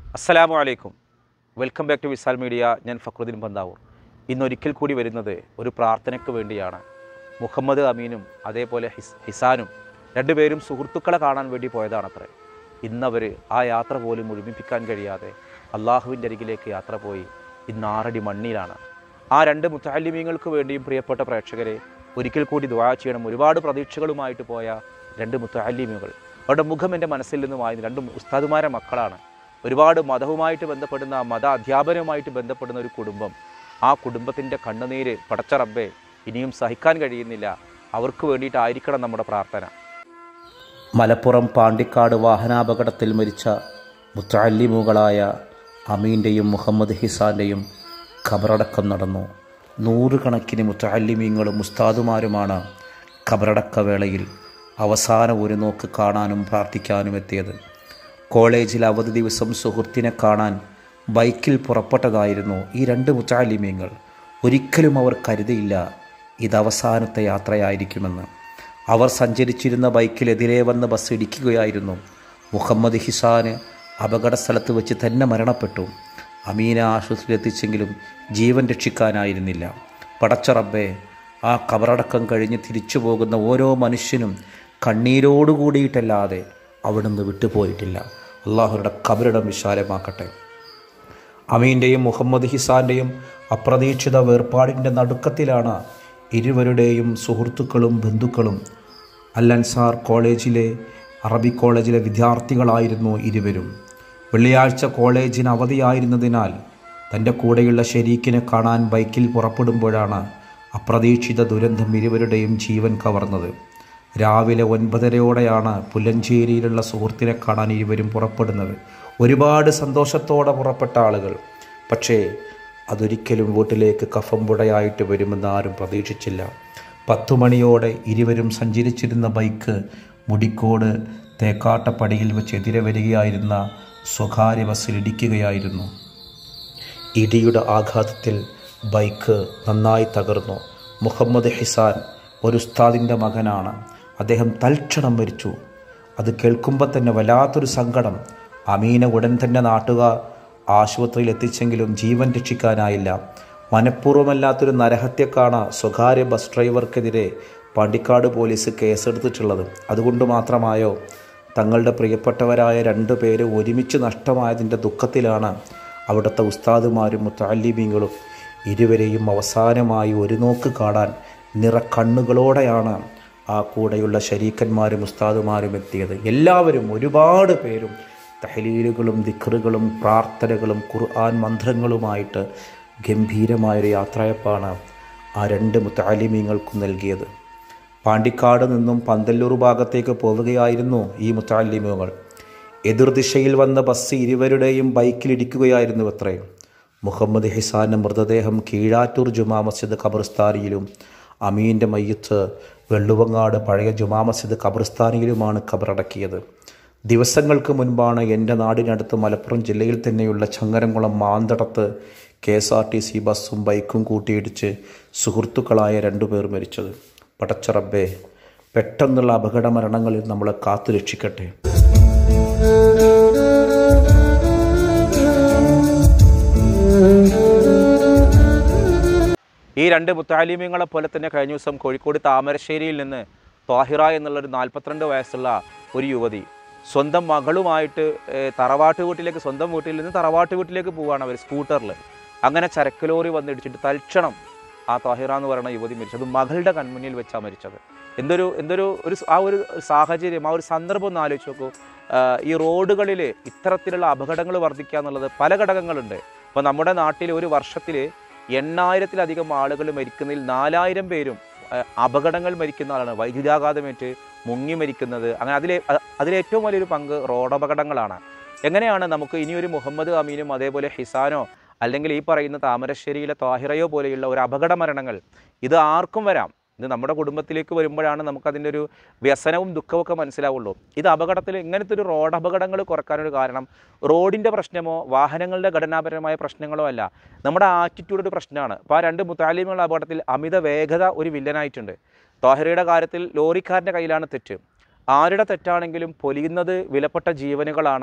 അസ്സലാമു അലൈക്കും welcome back to Visal Media ഞാൻ ഫക്രുദ്ദീൻ പന്താവൂർ ഇന്നൊരിക്കൽ കൂടി വരുന്നത് ഒരു പ്രാർത്ഥനയ്ക്ക് വേണ്ടിയാണ് മുഹമ്മദ് അമീനും അതേപോലെ ഹിസ് ഹിസാനും രണ്ടുപേരും സുഹൃത്തുക്കളെ കാണാൻ വേണ്ടി പോയതാണത്രേ ഇന്നവർ ആ യാത്ര പോലും മുഴുമിപ്പിക്കാൻ കഴിയാതെ അള്ളാഹുവിൻ്റെ അരികിലേക്ക് യാത്ര പോയി ഇന്ന് ആറടി മണ്ണിലാണ് ആ രണ്ട് മുത്താലിമീങ്ങൾക്ക് വേണ്ടിയും പ്രിയപ്പെട്ട പ്രേക്ഷകരെ ഒരിക്കൽ കൂടി ദുആ ചെയ്യണം ഒരുപാട് പ്രതീക്ഷകളുമായിട്ട് പോയ രണ്ട് മുത്താലിമീങ്ങൾ അവരുടെ മുഖം എൻ്റെ മനസ്സിൽ നിന്ന് വായുന്നു രണ്ട് ഉസ്താദുമാരെ മക്കളാണ് ഒരുപാട് മതവുമായിട്ട് ബന്ധപ്പെടുന്ന മത അധ്യാപനവുമായിട്ട് ബന്ധപ്പെടുന്ന ഒരു കുടുംബം ആ കുടുംബത്തിൻ്റെ കണ്ണുനീര് പടച്ച റബ്ബേ ഇനിയും സഹിക്കാൻ കഴിയുന്നില്ല അവർക്ക് വേണ്ടിയിട്ടായിരിക്കണം നമ്മുടെ പ്രാർത്ഥന മലപ്പുറം പാണ്ടിക്കാട് വാഹനാപകടത്തിൽ മരിച്ച മുത്തല്ലിമുകളായ അമീൻ്റെയും മുഹമ്മദ് ഹിസാൻ്റെയും ഖബറടക്കം നടന്നു നൂറുകണക്കിന് മുത്തല്ലിമീങ്ങളും ഉസ്താദുമാരുമാണ് ഖബറടക്ക വേളയിൽ അവസാന ഒരു നോക്ക് കാണാനും പ്രാർത്ഥിക്കാനും എത്തിയത് കോളേജിൽ അവധി ദിവസം സുഹൃത്തിനെ കാണാൻ ബൈക്കിൽ പുറപ്പെട്ടതായിരുന്നു ഈ രണ്ട് മുത്താലിമീങ്ങൾ ഒരിക്കലും അവർ കരുതിയില്ല ഇത് അവസാനത്തെ യാത്രയായിരിക്കുമെന്ന് അവർ സഞ്ചരിച്ചിരുന്ന ബൈക്കിലെതിരെ വന്ന ബസ് ഇടിക്കുകയായിരുന്നു മുഹമ്മദ് ഹിസാന് അപകട സ്ഥലത്ത് വെച്ച് തന്നെ മരണപ്പെട്ടു അമീന ആശുപത്രിയിൽ എത്തിച്ചെങ്കിലും ജീവൻ രക്ഷിക്കാനായിരുന്നില്ല പടച്ചറബ്ബെ ആ കബറടക്കം കഴിഞ്ഞ് തിരിച്ചു പോകുന്ന ഓരോ മനുഷ്യനും കണ്ണീരോടുകൂടിയിട്ടല്ലാതെ അവിടുന്ന് വിട്ടുപോയിട്ടില്ല അള്ളാഹുരുടെ കബറിടം വിശാലമാക്കട്ടെ അമീൻ്റെയും മുഹമ്മദ് ഹിസാൻ്റെയും അപ്രതീക്ഷിത വേർപാടിൻ്റെ നടുക്കത്തിലാണ് ഇരുവരുടെയും സുഹൃത്തുക്കളും ബന്ധുക്കളും അൽ അൻസാർ കോളേജിലെ അറബി കോളേജിലെ വിദ്യാർത്ഥികളായിരുന്നു ഇരുവരും വെള്ളിയാഴ്ച കോളേജിന് അവധിയായിരുന്നതിനാൽ തൻ്റെ കൂടെയുള്ള ഷെരീക്കിനെ കാണാൻ ബൈക്കിൽ പുറപ്പെടുമ്പോഴാണ് അപ്രതീക്ഷിത ദുരന്തം ഇരുവരുടെയും ജീവൻ കവർന്നത് രാവിലെ ഒൻപതരയോടെയാണ് പുല്ലഞ്ചേരിയിലുള്ള സുഹൃത്തിനെ കാണാൻ ഇരുവരും പുറപ്പെടുന്നത് ഒരുപാട് സന്തോഷത്തോടെ പുറപ്പെട്ട ആളുകൾ പക്ഷേ അതൊരിക്കലും വീട്ടിലേക്ക് കഫംപുടയായിട്ട് വരുമെന്ന് ആരും പ്രതീക്ഷിച്ചില്ല പത്തു മണിയോടെ ഇരുവരും സഞ്ചരിച്ചിരുന്ന ബൈക്ക് മുടിക്കോട് തേക്കാട്ടപ്പടിയിൽ വെച്ച് എതിരെ വരികയായിരുന്ന സ്വകാര്യ ബസ്സിൽ ഇടിക്കുകയായിരുന്നു ഇടിയുടെ ആഘാതത്തിൽ ബൈക്ക് നന്നായി തകർന്നു മുഹമ്മദ് ഹിസാൻ ഒരു ഉസ്താദിൻ്റെ മകനാണ് അദ്ദേഹം തൽക്ഷണം മരിച്ചു അത് കേൾക്കുമ്പോൾ തന്നെ വല്ലാത്തൊരു സങ്കടം അമീന ഉടൻ തന്നെ നാട്ടുകാർ ആശുപത്രിയിൽ എത്തിച്ചെങ്കിലും ജീവൻ രക്ഷിക്കാനായില്ല മനഃപൂർവ്വമല്ലാത്തൊരു നരഹത്യക്കാണ് സ്വകാര്യ ബസ് ഡ്രൈവർക്കെതിരെ പാണ്ടിക്കാട് പോലീസ് കേസെടുത്തിട്ടുള്ളത് അതുകൊണ്ട് മാത്രമായോ തങ്ങളുടെ പ്രിയപ്പെട്ടവരായ രണ്ടു പേര് ഒരുമിച്ച് നഷ്ടമായതിൻ്റെ ദുഃഖത്തിലാണ് അവിടുത്തെ ഉസ്താദുമാരും മുത്താലിമീങ്ങളും ഇരുവരെയും അവസാനമായി ഒരു നോക്ക് കാണാൻ നിറക്കണ്ണുകളോടെയാണ് ആ കൂടെയുള്ള ശരീക്കന്മാരും ഉസ്താദുമാരും എത്തിയത് എല്ലാവരും ഒരുപാട് പേരും തഹലീലുകളും ദിഖറുകളും പ്രാർത്ഥനകളും ഖുർആൻ മന്ത്രങ്ങളുമായിട്ട് ഗംഭീരമായൊരു യാത്രയപ്പാണ് ആ രണ്ട് മുത്താലിമീങ്ങൾക്കും നൽകിയത് പാണ്ടിക്കാട് നിന്നും പന്തല്ലൂർ ഭാഗത്തേക്ക് പോവുകയായിരുന്നു ഈ മുത്താലിമീങ്ങൾ എതിർദിശയിൽ വന്ന ബസ് ഇരുവരുടെയും ബൈക്കിലിടിക്കുകയായിരുന്നു അത്രേ മുഹമ്മദ് ഹിസാന്റെ മൃതദേഹം കീഴാറ്റൂർ ജുമാ മസ്ജിദ് ഖബർസ്ഥാനിയിലും അമീൻ്റെ മയ്യത്ത് വെള്ളുവങ്ങാട് പഴയ ജുമാ മസ്ജിദ് ഖബർസ്ഥാനിയിലുമാണ് ഖബറടക്കിയത് ദിവസങ്ങൾക്ക് മുൻപാണ് എൻ്റെ നാടിനടുത്ത് മലപ്പുറം ജില്ലയിൽ തന്നെയുള്ള ചങ്ങരംകുളം മാന്തടത്ത് K S R T C ബസ്സും ബൈക്കും കൂട്ടിയിടിച്ച് സുഹൃത്തുക്കളായ രണ്ടുപേർ മരിച്ചത് പടച്ചറബ്ബേ പെട്ടെന്നുള്ള അപകട മരണങ്ങളിൽ നമ്മളെ കാത്തു രക്ഷിക്കട്ടെ ഈ രണ്ട് മുത്താലിമ്യങ്ങളെ പോലെ തന്നെ കഴിഞ്ഞ ദിവസം കോഴിക്കോട് താമരശ്ശേരിയിൽ നിന്ന് ത്വാഹിറ എന്നുള്ളൊരു നാൽപ്പത്തിരണ്ട് വയസ്സുള്ള ഒരു യുവതി സ്വന്തം മകളുമായിട്ട് ഏഹ്, തറവാട്ട് വീട്ടിലേക്ക് സ്വന്തം വീട്ടിൽ നിന്ന് തറവാട്ട് വീട്ടിലേക്ക് പോവുകയാണ് അവർ സ്കൂട്ടറിൽ അങ്ങനെ ചരക്ക് ലോറി വന്നിടിച്ചിട്ട് തൽക്ഷണം ആ ത്വാഹിറ എന്ന് പറയുന്ന യുവതി മരിച്ചത് മകളുടെ കൺമുന്നിൽ വെച്ചാണ് മരിച്ചത് എന്തൊരു എന്തൊരു ഒരു സ- ആ ഒരു സാഹചര്യം ആ ഒരു സന്ദർഭം ഒന്ന് ആലോചിച്ച് നോക്കൂ ആഹ്, ഈ റോഡുകളിൽ ഇത്തരത്തിലുള്ള അപകടങ്ങൾ വർദ്ധിക്കുക എന്നുള്ളത് പല ഘടകങ്ങളുണ്ട് ഇപ്പോൾ നമ്മുടെ നാട്ടിൽ ഒരു വർഷത്തിൽ എണ്ണായിരത്തിലധികം ആളുകൾ മരിക്കുന്നതിൽ നാലായിരം പേരും അഹ്, അപകടങ്ങൾ മരിക്കുന്ന ആളാണ് വൈദ്യുതാഘാതമേറ്റ് മുങ്ങി മരിക്കുന്നത് അങ്ങനെ അതിലെ അ- അതിലേറ്റവും വലിയൊരു പങ്ക് റോഡപകടങ്ങളാണ് എങ്ങനെയാണ് നമുക്ക് ഇനിയൊരു മുഹമ്മദ് അമീനും അതേപോലെ ഹിസാനോ അല്ലെങ്കിൽ ഈ പറയുന്ന താമരശ്ശേരിയിലെ താഹിറയോ പോലെയുള്ള ഒരു അപകട മരണങ്ങൾ ഇത് ആർക്കും വരാം ഇത് നമ്മുടെ കുടുംബത്തിലേക്ക് വരുമ്പോഴാണ് നമുക്കതിൻ്റെ ഒരു വ്യസനവും ദുഃഖവും ഒക്കെ മനസ്സിലാവുള്ളൂ ഇത് അപകടത്തിൽ ഇങ്ങനത്തെ ഒരു റോഡ് അപകടങ്ങൾ കുറക്കാനൊരു കാരണം റോഡിൻ്റെ പ്രശ്നമോ വാഹനങ്ങളുടെ ഘടനാപരമായ പ്രശ്നങ്ങളോ അല്ല നമ്മുടെ ആറ്റിറ്റ്യൂഡ് ഒരു പ്രശ്നമാണ് അപ്പോൾ ആ രണ്ട് മുത്താലിമുള്ള അപകടത്തിൽ അമിത വേഗത ഒരു വില്ലനായിട്ടുണ്ട് താഹിറയുടെ കാര്യത്തിൽ ലോറിക്കാരൻ്റെ കയ്യിലാണ് തെറ്റ് ആരുടെ തെറ്റാണെങ്കിലും പൊലിയുന്നത് വിലപ്പെട്ട ജീവനുകളാണ്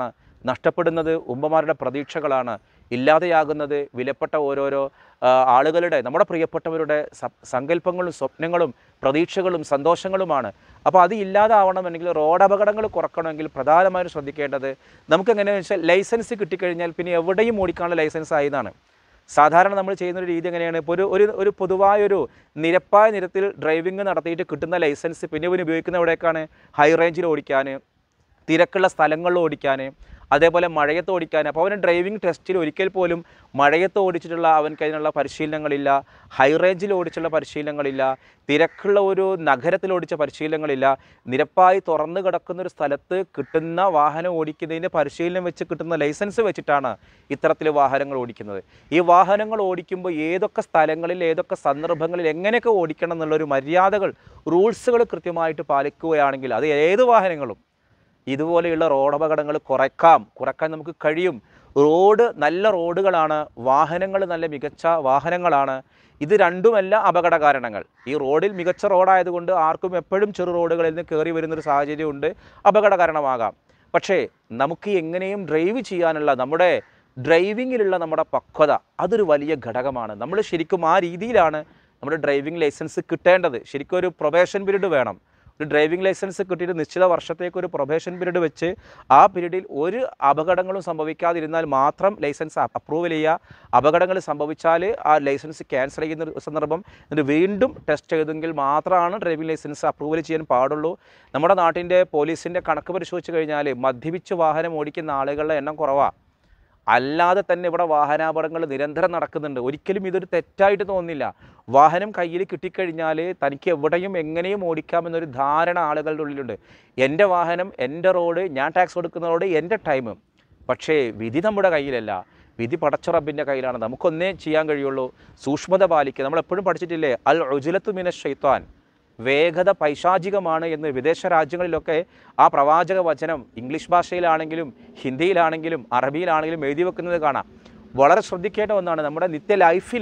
നഷ്ടപ്പെടുന്നത് ഉമ്മമാരുടെ പ്രതീക്ഷകളാണ് ഇല്ലാതെയാകുന്നത് വിലപ്പെട്ട ഓരോരോ ആ, ആളുകളുടെ നമ്മുടെ പ്രിയപ്പെട്ടവരുടെ സ- സങ്കല്പങ്ങളും സ്വപ്നങ്ങളും പ്രതീക്ഷകളും സന്തോഷങ്ങളുമാണ് അപ്പോൾ അത് ഇല്ലാതാവണമെങ്കിൽ റോഡ് അപകടങ്ങൾ കുറക്കണമെങ്കിൽ പ്രധാനമായും ശ്രദ്ധിക്കേണ്ടത് നമുക്ക് എങ്ങനെയാണെന്ന് വെച്ചാൽ ലൈസൻസ് കിട്ടിക്കഴിഞ്ഞാൽ പിന്നെ എവിടെയും ഓടിക്കാനുള്ള ലൈസൻസ് ആയതാണ് സാധാരണ നമ്മൾ ചെയ്യുന്ന ഒരു രീതി എങ്ങനെയാണ് ഇപ്പോൾ ഒരു ഒരു ഒരു പൊതുവായൊരു നിരപ്പായ നിരത്തിൽ ഡ്രൈവിംഗ് നടത്തിയിട്ട് കിട്ടുന്ന ലൈസൻസ് പിന്നെ ഇവന് ഉപയോഗിക്കുന്ന എവിടേക്കാണ് ഹൈ റേഞ്ചിൽ ഓടിക്കാൻ തിരക്കുള്ള സ്ഥലങ്ങളിൽ ഓടിക്കാൻ അതേപോലെ മഴയത്ത് ഓടിക്കാൻ അപ്പോൾ അവന് ഡ്രൈവിംഗ് ടെസ്റ്റിൽ ഒരിക്കൽ പോലും മഴയത്ത് ഓടിച്ചിട്ടുള്ള അവൻക്ക് അതിനുള്ള പരിശീലനങ്ങളില്ല ഹൈ റേഞ്ചിൽ ഓടിച്ചുള്ള പരിശീലനങ്ങളില്ല തിരക്കുള്ള ഒരു നഗരത്തിൽ ഓടിച്ച പരിശീലനങ്ങളില്ല നിരപ്പായി തുറന്നു കിടക്കുന്ന ഒരു സ്ഥലത്ത് കിട്ടുന്ന വാഹനം ഓടിക്കുന്നതിൻ്റെ പരിശീലനം വെച്ച് കിട്ടുന്ന ലൈസൻസ് വെച്ചിട്ടാണ് ഇത്തരത്തിൽ വാഹനങ്ങൾ ഓടിക്കുന്നത് ഈ വാഹനങ്ങൾ ഓടിക്കുമ്പോൾ ഏതൊക്കെ സ്ഥലങ്ങളിൽ ഏതൊക്കെ സന്ദർഭങ്ങളിൽ എങ്ങനെയൊക്കെ ഓടിക്കണം എന്നുള്ളൊരു മര്യാദകൾ റൂൾസുകൾ കൃത്യമായിട്ട് പാലിക്കുകയാണെങ്കിൽ അത് ഏത് വാഹനങ്ങളും ഇതുപോലെയുള്ള റോഡ് അപകടങ്ങൾ കുറയ്ക്കാം കുറയ്ക്കാൻ നമുക്ക് കഴിയും റോഡ് നല്ല റോഡുകളാണ് വാഹനങ്ങൾ നല്ല മികച്ച വാഹനങ്ങളാണ് ഇത് രണ്ടുമല്ല അപകട കാരണങ്ങൾ ഈ റോഡിൽ മികച്ച റോഡായതുകൊണ്ട് ആർക്കും എപ്പോഴും ചെറു റോഡുകളിൽ നിന്ന് കയറി വരുന്നൊരു സാഹചര്യമുണ്ട് അപകട കാരണമാകാം പക്ഷേ നമുക്ക് എങ്ങനെയും ഡ്രൈവ് ചെയ്യാനുള്ള നമ്മുടെ ഡ്രൈവിങ്ങിലുള്ള നമ്മുടെ പക്വത അതൊരു വലിയ ഘടകമാണ് നമ്മൾ ശരിക്കും ആ രീതിയിലാണ് നമ്മുടെ ഡ്രൈവിംഗ് ലൈസൻസ് കിട്ടേണ്ടത് ശരിക്കും ഒരു പ്രൊബേഷൻ പീരീഡ് വേണം ഒരു ഡ്രൈവിംഗ് ലൈസൻസ് കിട്ടിയിട്ട് നിശ്ചിത വർഷത്തേക്ക് ഒരു പ്രൊബേഷൻ പീരീഡ് വെച്ച് ആ പീരീഡിൽ ഒരു അപകടങ്ങളും സംഭവിക്കാതിരുന്നാൽ മാത്രം ലൈസൻസ് അപ്രൂവൽ ചെയ്യുക അപകടങ്ങൾ സംഭവിച്ചാൽ ആ ലൈസൻസ് ക്യാൻസൽ ചെയ്യുന്ന ഒരു സന്ദർഭം എന്നിട്ട് വീണ്ടും ടെസ്റ്റ് ചെയ്തെങ്കിൽ മാത്രമാണ് ഡ്രൈവിംഗ് ലൈസൻസ് അപ്രൂവൽ ചെയ്യാൻ പാടുള്ളൂ നമ്മുടെ നാട്ടിൻ്റെ പോലീസിൻ്റെ കണക്ക് പരിശോധിച്ച് കഴിഞ്ഞാൽ മദ്യപിച്ച് വാഹനം ഓടിക്കുന്ന ആളുകളുടെ എണ്ണം കുറവാണ് അല്ലാതെ തന്നെ ഇവിടെ വാഹനാപകടങ്ങൾ നിരന്തരം നടക്കുന്നുണ്ട് ഒരിക്കലും ഇതൊരു തെറ്റായിട്ട് തോന്നുന്നില്ല വാഹനം കയ്യിൽ കിട്ടിക്കഴിഞ്ഞാൽ തനിക്ക് എവിടെയും എങ്ങനെയും ഓടിക്കാമെന്നൊരു ധാരണ ആളുകളുടെ ഉള്ളിലുണ്ട് എൻ്റെ വാഹനം എൻ്റെ റോഡ് ഞാൻ ടാക്സ് കൊടുക്കുന്ന റോഡ് എൻ്റെ ടൈം പക്ഷേ വിധി നമ്മുടെ കയ്യിലല്ല വിധി പടച്ച റബ്ബിൻ്റെ കയ്യിലാണ് നമുക്കൊന്നേ ചെയ്യാൻ കഴിയുള്ളൂ സൂക്ഷ്മത പാലിക്കുക നമ്മൾ എപ്പോഴും പഠിച്ചിട്ടില്ലേ അൽ ഉജുലത്തു മിന ഷെയ്ത്താൻ വേഗത പൈശാചികമാണ് എന്ന് വിദേശ രാജ്യങ്ങളിലൊക്കെ ആ പ്രവാചക വചനം ഇംഗ്ലീഷ് ഭാഷയിലാണെങ്കിലും ഹിന്ദിയിലാണെങ്കിലും അറബിയിലാണെങ്കിലും എഴുതി വെക്കുന്നത് കാണാം വളരെ ശ്രദ്ധിക്കേണ്ട ഒന്നാണ് നമ്മുടെ നിത്യ ലൈഫിൽ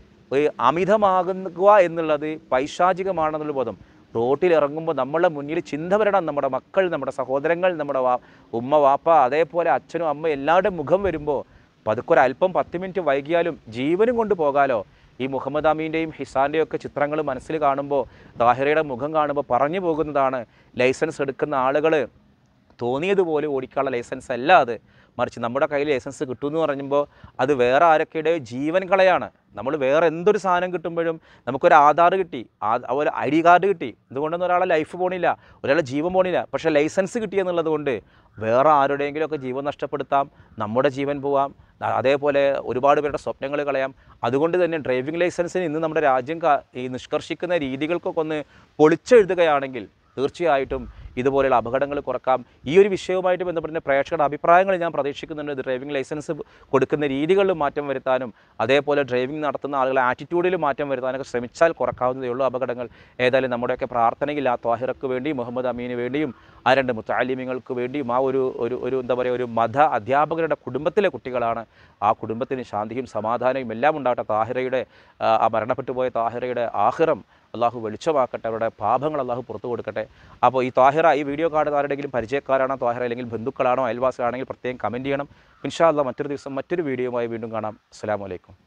അമിതമാകുക എന്നുള്ളത് പൈശാചികമാണെന്നുള്ള ബോധം റോട്ടിൽ ഇറങ്ങുമ്പോൾ നമ്മളെ മുന്നിൽ ചിന്ത വരണം നമ്മുടെ മക്കൾ നമ്മുടെ സഹോദരങ്ങൾ നമ്മുടെ വാ ഉമ്മ വാപ്പ അതേപോലെ അച്ഛനും അമ്മ എല്ലാവരുടെയും മുഖം വരുമ്പോൾ പതുക്കൊരു അല്പം പത്ത് മിനിറ്റ് വൈകിയാലും ജീവനും കൊണ്ട് പോകാലോ ഈ മുഹമ്മദ് അമീൻ്റെയും ഹിസാൻ്റെയും ഒക്കെ ചിത്രങ്ങൾ മനസ്സിൽ കാണുമ്പോൾ താഹിറയുടെ മുഖം കാണുമ്പോൾ പറഞ്ഞു പോകുന്നതാണ് ലൈസൻസ് എടുക്കുന്ന ആളുകൾ തോന്നിയതുപോലെ ഓടിക്കാനുള്ള ലൈസൻസ് അല്ല അത് മറിച്ച് നമ്മുടെ കയ്യിൽ ലൈസൻസ് കിട്ടുമെന്ന് പറയുമ്പോൾ അത് വേറെ ആരൊക്കെയുടെ ജീവൻ കളയാണ് നമ്മൾ വേറെ എന്തൊരു സാധനം കിട്ടുമ്പോഴും നമുക്കൊരു ആധാർ കിട്ടി ആ ഒരു ഐ ഡി കാർഡ് കിട്ടി ഇതുകൊണ്ടൊന്നും ഒരാളെ ലൈഫ് പോണില്ല ഒരാളെ ജീവൻ പോണില്ല പക്ഷേ ലൈസൻസ് കിട്ടിയെന്നുള്ളത് കൊണ്ട് വേറെ ആരുടെയെങ്കിലുമൊക്കെ ജീവൻ നഷ്ടപ്പെടുത്താം നമ്മുടെ ജീവൻ പോവാം അ- അതേപോലെ ഒരുപാട് പേരുടെ സ്വപ്നങ്ങൾ കളയാം അതുകൊണ്ട് തന്നെ ഡ്രൈവിംഗ് ലൈസൻസിന് ഇന്ന് നമ്മുടെ രാജ്യം കാ- ഈ നിഷ്കർഷിക്കുന്ന രീതികൾക്കൊക്കെ ഒന്ന് പൊളിച്ചെഴുതുകയാണെങ്കിൽ തീർച്ചയായിട്ടും ഇതുപോലെയുള്ള അപകടങ്ങൾ കുറക്കാം ഈ ഒരു വിഷയവുമായിട്ട് ബന്ധപ്പെട്ട പ്രേക്ഷകരുടെ അഭിപ്രായങ്ങൾ ഞാൻ പ്രതീക്ഷിക്കുന്നുണ്ട് ഇത് ഡ്രൈവിംഗ് ലൈസൻസ് കൊടുക്കുന്ന രീതികളിൽ മാറ്റം വരുത്താനും അതേപോലെ ഡ്രൈവിംഗ് നടത്തുന്ന ആളുകളെ ആറ്റിറ്റ്യൂഡിൽ മാറ്റം വരുത്താനൊക്കെ ശ്രമിച്ചാൽ കുറക്കാവുന്നതേ ഉള്ളൂ അപകടങ്ങൾ ഏതായാലും നമ്മുടെയൊക്കെ പ്രാർത്ഥനയിൽ ആ ത്വാഹിറക്ക് വേണ്ടി മുഹമ്മദ് അമീന് വേണ്ടിയും ആ രണ്ട് മുത്താലിമ്യങ്ങൾക്ക് വേണ്ടിയും ആ ഒരു ഒരു ഒരു എന്താ പറയുക ഒരു മത അധ്യാപകരുടെ കുടുംബത്തിലെ കുട്ടികളാണ് ആ കുടുംബത്തിന് ശാന്തിയും സമാധാനവും എല്ലാം ഉണ്ടാകട്ടെ താഹിറയുടെ ആ, ആ മരണപ്പെട്ടു പോയ താഹിറയുടെ ആഹിറം അള്ളാഹു വെളിച്ചമാക്കട്ടെ അവരുടെ പാപങ്ങൾ അള്ളാഹു പുറത്തു കൊടുക്കട്ടെ അപ്പോൾ ഈ താഹിറ ഈ വീഡിയോ കാണുന്ന ആരുടെയെങ്കിലും പരിചയക്കാരാണോ താഹിറ അല്ലെങ്കിൽ ബന്ധുക്കളാണോ അയൽവാസികളാണെങ്കിൽ പ്രത്യേകം കമൻറ്റ് ചെയ്യണം ഇൻഷാ അള്ളാഹ് മറ്റൊരു ദിവസം മറ്റൊരു വീഡിയോയുമായി വീണ്ടും കാണാം അസ്സലാമു അലൈക്കും